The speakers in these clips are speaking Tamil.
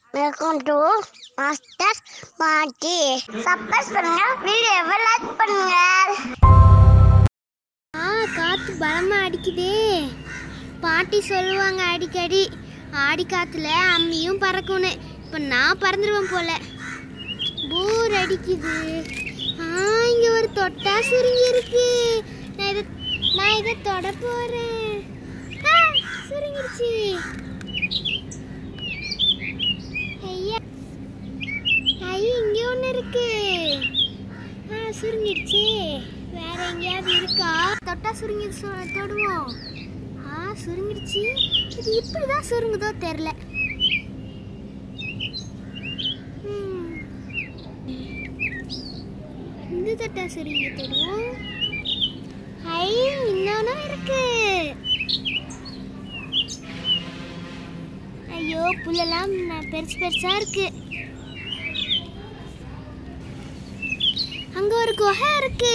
வெல்கம் டு மாஸ்டர் பாட்டி சப்போஸ் பண்ணுங்க வீடியோவை லைக் பண்ணுங்க ஆ காத்து பலமா அடிக்குதே பாட்டி சொல்லுவாங்க அடிக்கடி ஆடி காத்துல அம்மியும் பறக்கும்னு இப்போ நான் பறந்துடுவேன் போல போர் அடிக்குது ஆ இங்க ஒரு தொட்டா சுருங்கி இருக்கு நான் இதை நான் இதை தொட போறேன் ஆ, சுருங்கிடுச்சு ஐயா ஐயா இங்க ஒன்று இருக்கு ஆ சுருங்கிடுச்சு வேற எங்கேயாவது இருக்கா தொட்டா சுருங்கி சு- தொடுவோம் ஆ சுருங்கிடுச்சு இது இப்படிதான் சுருங்குதோ தெரில இந்த தொட்டா சுருங்கி தொடுவோம் ஐ இன்னொன்னும் இருக்கு ஐயோ புல்லெல்லாம் ந- பெருசு பெருசா இருக்கு அங்க ஒரு குகை இருக்கு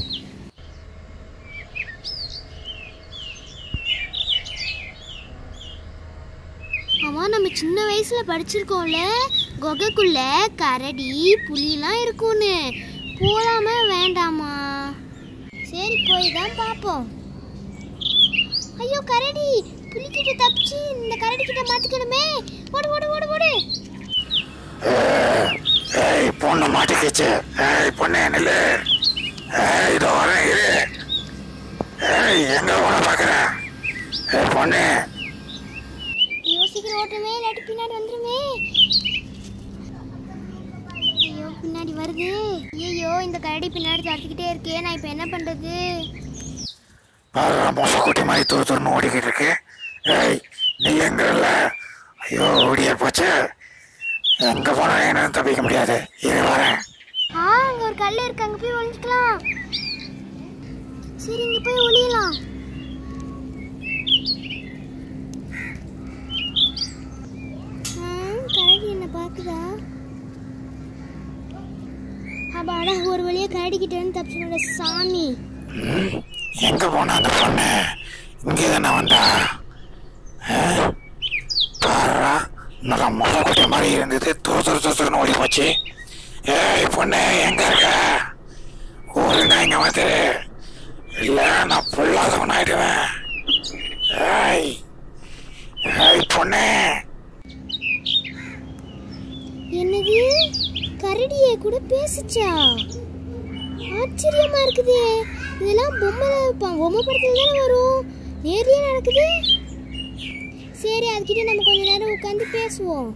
ஆமா நம்ம சின்ன வயசுல படிச்சிருக்கோம்ல குகைக்குள்ள கரடி புலிலாம் இருக்கும்னு போலாமா வேண்டாமா சரி போய் தான் பார்ப்போம் ஐயோ கரடி புலிக்கிட்ட தப்பிச்சு இந்த கரடி கிட்ட மாட்டிக்கணுமே ஓடு ஓடு ஓடு ஓடு ஏய் பொண்ணு மாட்டிக்கிச்சு ஏய் பொண்ணு நில்லு ஏய் இதோ வரேன் இரு ஏய் எங்க போன பாக்குற ஏய் பொண்ணு ஐயோ சீக்கிரம் ஓட்டுமே இல்லாட்டி பின்னாடி வந்துருமே ஐயோ பின்னாடி வருது ஐயோ இந்த கரடி பின்னாடி தடுத்துக்கிட்டே இருக்கே நான் இப்போ என்ன பண்றது பாரு மோசக்குட்டி மாதிரி தூர் தூர்னு ஓடிக்கிட்டு இருக்கு ஏய் நீ எங்க இல்ல ஐயோ ஓடியே போச்சு எங்க போனா என்ன தப்பிக்க முடியாது இரு வரேன் ஆ அங்க ஒரு கல் இருக்கு அங்க போய் ஒளிஞ்சுக்கலாம் சரி இங்க போய் ஒளியலாம் ம், கரடி என்ன பாக்குதா அப்பாடா ஒரு வழியா கரடி கிட்ட இருந்து தப்பிச்சனோட சாமி ம், எங்க போனா அந்த பொண்ணு இங்கே தானே வந்தா பாரா நல்லா மொசக்குட்டி மாதிரி இருந்தது தூர் தூர் தூர் தூர்னு ஓடி போச்சு ஏய் பொண்ணு எங்க இருக்க ஊருங்க இங்க வந்துரு இல்ல நான் பொல்லாதவன் ஆயிடுவேன் ஏய் ஏய் பொண்ணு என்னது கரடியே கூட பேசுச்சா ஆச்சரியமா இருக்குதே இதெல்லாம் பொம்மை ப- பொம்மை படத்துல தானே வரும் நேர்லயே நடக்குது சரி அதுக்கிட்ட நம்ம கொஞ்ச நேரம் உட்காந்து பேசுவோம்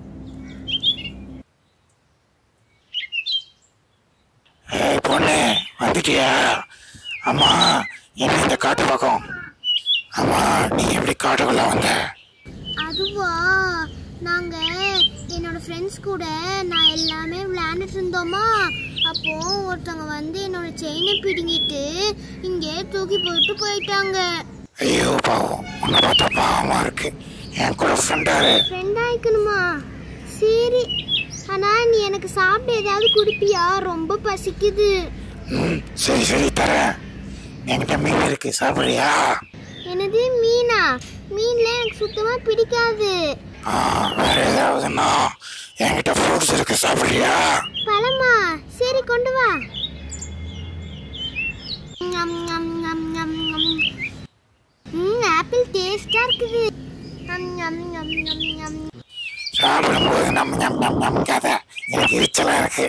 ஏய் பொண்ணு வந்துட்டியா அம்மா என்ன இந்த காட்டு பக்கம் அம்மா நீ எப்படி காட்டுக்குள்ள வந்த அதுவா நாங்க என்னோட ஃப்ரெண்ட்ஸ் கூட நான் எல்லாமே விளையாண்டுட்டு இருந்தோமா அப்போ ஒருத்தவங்க வந்து என்னோட செயினை பிடுங்கிட்டு இங்கே தூக்கி போட்டு போயிட்டாங்க ஐயோ பாவம் உன்னை பார்த்தா பாவமா இருக்கு என் கூட ஃப்ரெண்டாரு ஃப்ரெண்ட் ஆயிக்கணுமா சரி ஆனா நீ எனக்கு சாப்பிட ஏதாவது குடிப்பியா ரொம்ப பசிக்குது ம் சரி சரி தரேன் என்கிட்ட மீன் இருக்கு சாப்பிடுறியா என்னது மீனா மீன்ல எனக்கு சுத்தமா பிடிக்காது ஆ, வேற ஏதாவதுன்னா என்கிட்ட ஃப்ரூட்ஸ் இருக்கு சாப்பிடுறியா பழமா சரி கொண்டு வா ஞம், ஞம், ஞம், ஞம், ஞம். ம் ஆப்பிள் டேஸ்டா இருக்குது ஞம், ஞம், ஞம், ஞம், ஞம். சாப்பிடும்போது நம்ம நம் நம் நம்காத எனக்கு எரிச்சலா இருக்கு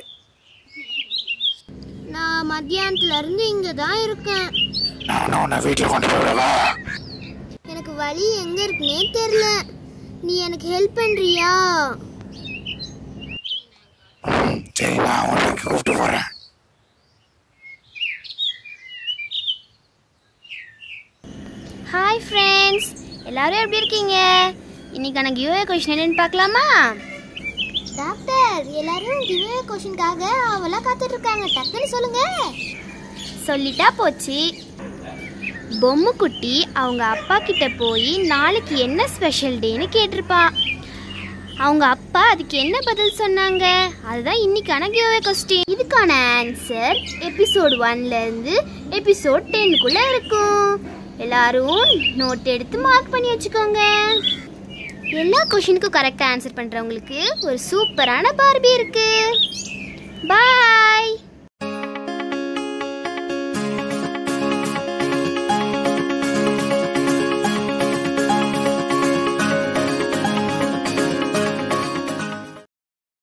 நான் மத்தியானத்துல இருந்து இங்க தான் இருக்கேன் நான் உன்னை வீட்டில் கொண்டு போயிடவா எனக்கு வழி எங்க இருக்குன்னே தெரியல நீ எனக்கு ஹெல்ப் பண்றியா ம், சரி நான் உனக்கு கூப்பிட்டு போறேன் ஹாய் ஃப்ரெண்ட்ஸ் எல்லாரும் எப்படி இருக்கீங்க இன்னைக்கான கிவ்வே கொஷின் என்னன்னு பார்க்கலாமா டாக்டர் எல்லாரும் கிவ்வே கொஷினுக்காக அவளா காத்துட்டு இருக்காங்க டக்குன்னு சொல்லுங்க சொல்லிட்டா போச்சு பொம்முக்குட்டி அவங்க அப்பா கிட்ட போய் நாளைக்கு என்ன ஸ்பெஷல் டேன்னு கேட்டிருப்பா அவங்க அப்பா அதுக்கு என்ன பதில் சொன்னாங்க அதுதான் இன்னைக்கான கிவ்வே கொஸ்டின் இதுக்கான ஆன்சர் எபிசோட் ஒன்ல இருந்து எபிசோட் டென்னுக்குள்ள இருக்கும் எல்லாரும் நோட் எடுத்து மார்க் பண்ணி வச்சுக்கோங்க எல்லா கொஷினுக்கும் கரெக்டாக ஆன்சர் பண்ணுறவங்களுக்கு ஒரு சூப்பரான பார்பி இருக்கு பாய்